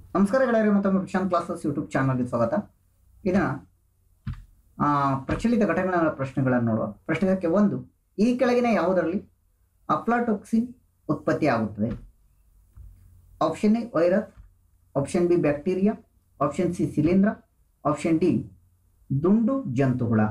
ನಮಸ್ಕಾರ ಗೆಳೆಯರೆ ಮತ್ತೊಮ್ಮೆ ಪ್ರಶಾಂತ್ ಕ್ಲಾಸಸ್ ಯೂಟ್ಯೂಬ್ ಚಾನಲ್ಗೆ ಸ್ವಾಗತ ಇದನ್ನ ಆ, ಪ್ರಚಲಿತ ಘಟನೆಗಳ ಪ್ರಶ್ನೆಗಳನ್ನು ನೋಡುವ ಪ್ರಶ್ನೆ ಸಂಖ್ಯೆ ಒಂದು ಈ ಕೆಳಗಿನ ಯಾವುದರಲ್ಲಿ ಅಫ್ಲಾಟೊಕ್ಸಿನ್ ಉತ್ಪತ್ತಿ ಆಗುತ್ತದೆ option A virus option B bacteria option C ಶಿಲೀಂಧ್ರ ಆಪ್ಷನ್ ಡಿ ದುಂಡು ಜಂತುಹುಳ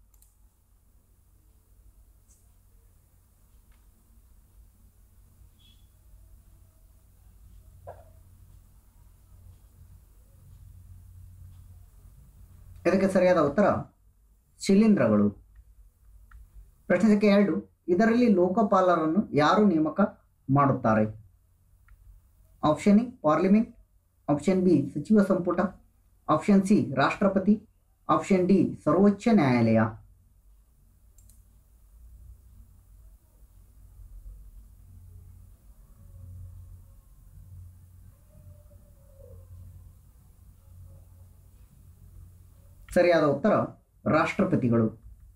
ಇದಕ್ಕೆ ಸರಿಯಾದ ಉತ್ತರ ಶಿಲೀಂಧ್ರಗಳು ಪ್ರಶ್ನೆ ಸಂಖ್ಯೆ ಎರಡು ಇದರಲ್ಲಿ ಲೋಕಪಾಲರನ್ನು ಯಾರು ನೇಮಕ ಮಾಡುತ್ತಾರೆ option A parliament option B ಸಚಿವ ಸಂಪುಟ ಆಪ್ಷನ್ ಸಿ ರಾಷ್ಟ್ರಪತಿ ಆಪ್ಷನ್ ಡಿ ಸರ್ವೋಚ್ಚ ನ್ಯಾಯಾಲಯ ಸರಿಯಾದ ಉತ್ತರ ರಾಷ್ಟ್ರಪತಿಗಳು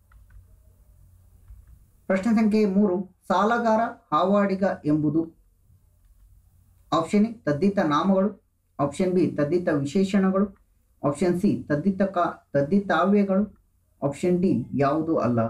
ಪ್ರಶ್ನೆ ಸಂಖ್ಯೆ ಮೂರು ಸಾಲಗಾರ ಹಾವಾಡಿಗ ಎಂಬುದು ಆಪ್ಷನ್ ಎ ತದ್ದಿತ ನಾಮಗಳು ಆಪ್ಷನ್ ಬಿ ತದ್ದಿತ ವಿಶೇಷಣಗಳು ಆಪ್ಷನ್ ಸಿ ತದ್ದಿತ ಕಾ ತದ್ದಿತಾವ್ಯಗಳು ಆಪ್ಷನ್ ಡಿ ಯಾವುದು ಅಲ್ಲ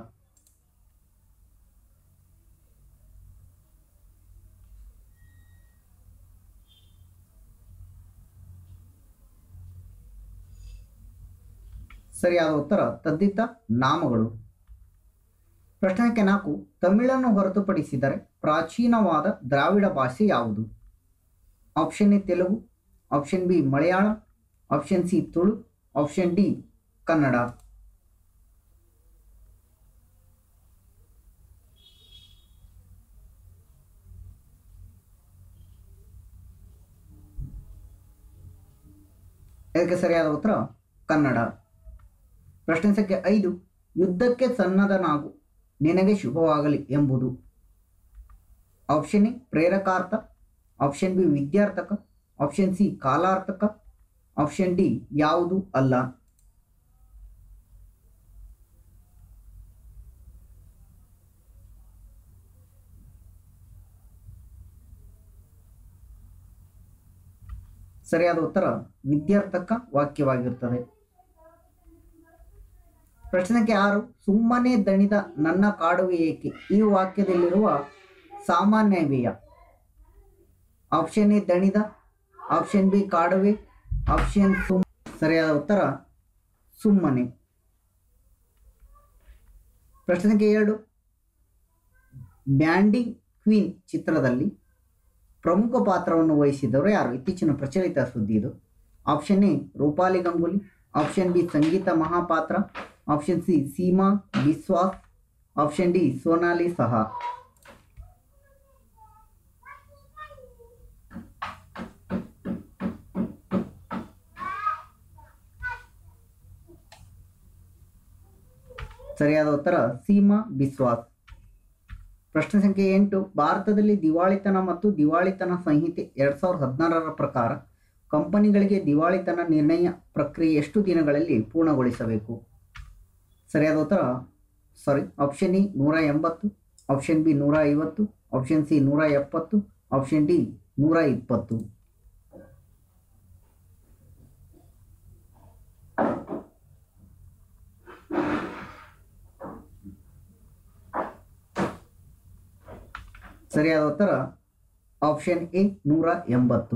ಸರಿಯಾದ ಉತ್ತರ ತದ್ದಿತ ನಾಮಗಳು ಪ್ರಶ್ನೆ ಸಂಖ್ಯೆ ನಾಲ್ಕು ತಮಿಳನ್ನು ಹೊರತುಪಡಿಸಿದರೆ ಪ್ರಾಚೀನವಾದ ದ್ರಾವಿಡ ಭಾಷೆ ಯಾವುದು option A Telugu option B Malayalam option C Tulu option D Kannada ಇದಕ್ಕೆ ಸರಿಯಾದ ಉತ್ತರ ಕನ್ನಡ ಪ್ರಶ್ನೆ ಸಂಖ್ಯೆ ಐದು ಯುದ್ಧಕ್ಕೆ ಸನ್ನದ್ಧನಾಗು ನಿನಗೆ ಶುಭವಾಗಲಿ ಎಂಬುದು ಆಪ್ಷನ್ ಎ ಪ್ರೇರಕಾರ್ಥ ಆಪ್ಷನ್ ಬಿ ವಿದ್ಯಾರ್ಥಕ ಆಪ್ಷನ್ ಸಿ ಕಾಲಾರ್ಥಕ ಆಪ್ಷನ್ ಡಿ ಯಾವುದು ಅಲ್ಲ ಸರಿಯಾದ ಉತ್ತರ ವಿದ್ಯಾರ್ಥಕ ವಾಕ್ಯವಾಗಿರುತ್ತದೆ ಪ್ರಶ್ನೆ ಸಂಖ್ಯೆ ಆರು ಸುಮ್ಮನೆ ದಣಿದ ನನ್ನ ಕಾಡುವೆ ಏಕೆ ಈ ವಾಕ್ಯದಲ್ಲಿರುವ ಸಾಮಾನ್ಯ ವ್ಯಯ ಆಪ್ಷನ್ ಎ ದಣಿದ ಆಪ್ಷನ್ ಬಿ ಕಾಡುವೆ ಆಪ್ಷನ್ ಸುಮ್ ಸರಿಯಾದ ಉತ್ತರ ಸುಮ್ಮನೆ ಪ್ರಶ್ನೆ ಸಂಖ್ಯೆ ಎರಡು ಬ್ಯಾಂಡಿಂಗ್ ಕ್ವೀನ್ ಚಿತ್ರದಲ್ಲಿ ಪ್ರಮುಖ ಪಾತ್ರವನ್ನು ವಹಿಸಿದವರು ಯಾರು ಇತ್ತೀಚಿನ ಪ್ರಚಲಿತ ಸುದ್ದಿ ಇದು option A Rupali Ganguly option B Sangeeta Mahapatra option C Seema Biswas option D Sonali Saha ಸರಿಯಾದ ಉತ್ತರ ಸೀಮಾ ಬಿಸ್ವಾಸ್ ಪ್ರಶ್ನೆ ಸಂಖ್ಯೆ ಎಂಟು ಭಾರತದಲ್ಲಿ ದಿವಾಳಿತನ ಮತ್ತು ದಿವಾಳಿತನ ಸಂಹಿತೆ ಎರಡ್ ಸಾವಿರದ ಹದಿನಾರರ ಪ್ರಕಾರ ಕಂಪನಿಗಳಿಗೆ ದಿವಾಳಿತನ ನಿರ್ಣಯ ಪ್ರಕ್ರಿಯೆ ಎಷ್ಟು ದಿನಗಳಲ್ಲಿ ಪೂರ್ಣಗೊಳಿಸಬೇಕು ಸರಿಯಾದ ಉತ್ತರ ಸಾರಿ ಆಪ್ಷನ್ ಇ ನೂರ ಎಂಬತ್ತು ಆಪ್ಷನ್ ಬಿ ನೂರ ಐವತ್ತು ಆಪ್ಷನ್ ಸಿ ನೂರ ಎಪ್ಪತ್ತು ಆಪ್ಷನ್ ಡಿ ನೂರ ಇಪ್ಪತ್ತು ಸರಿಯಾದ ಉತ್ತರ ಆಪ್ಷನ್ ಎ ನೂರ ಎಂಬತ್ತು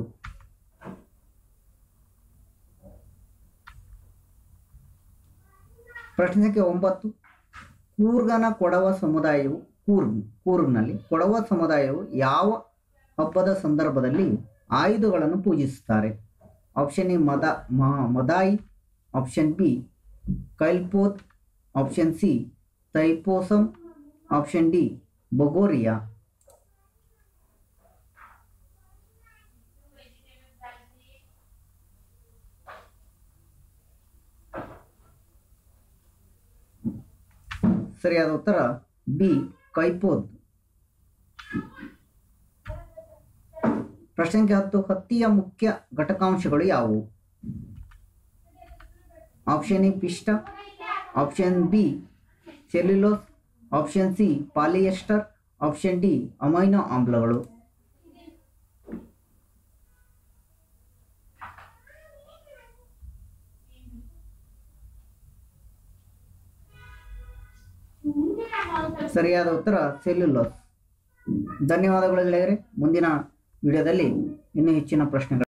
ಪ್ರಶ್ನೆ ಸಂಖ್ಯೆ ಒಂಬತ್ತು ಕೂರ್ಗನ ಕೊಡವ ಸಮುದಾಯವು ಕೂರ್ಗ್ ಕೂರ್ಗ್ನಲ್ಲಿ ಕೊಡವ ಸಮುದಾಯವು ಯಾವ ಹಬ್ಬದ ಸಂದರ್ಭದಲ್ಲಿ ಆಯುಧಗಳನ್ನು ಪೂಜಿಸುತ್ತಾರೆ ಆಪ್ಷನ್ ಎ ಮದ ಮ- Madai option B Kailpodh option C Thaipusam option D ಬೊಗೋರಿಯಾ ಸರಿಯಾದ ಉತ್ತರ ಬಿ ಕೈಪೋದ್ ಪ್ರಶ್ನೆ ಸಂಖ್ಯೆ ಹತ್ತು ಹತ್ತಿಯ ಮುಖ್ಯ ಘಟಕಾಂಶಗಳು ಯಾವುವು ಆಪ್ಷನ್ ಎ ಪಿಷ್ಟ option B cellulose option C polyester option D amino ಆಮ್ಲಗಳು ಸರಿಯಾದ ಉತ್ತರ ಸೆಲ್ಯುಲೋಸ್ ಧನ್ಯವಾದಗಳು ಗೆಳೆಯರೆ ಮುಂದಿನ ವಿಡಿಯೋದಲ್ಲಿ ಇನ್ನೂ ಹೆಚ್ಚಿನ ಪ್ರಶ್ನೆಗಳು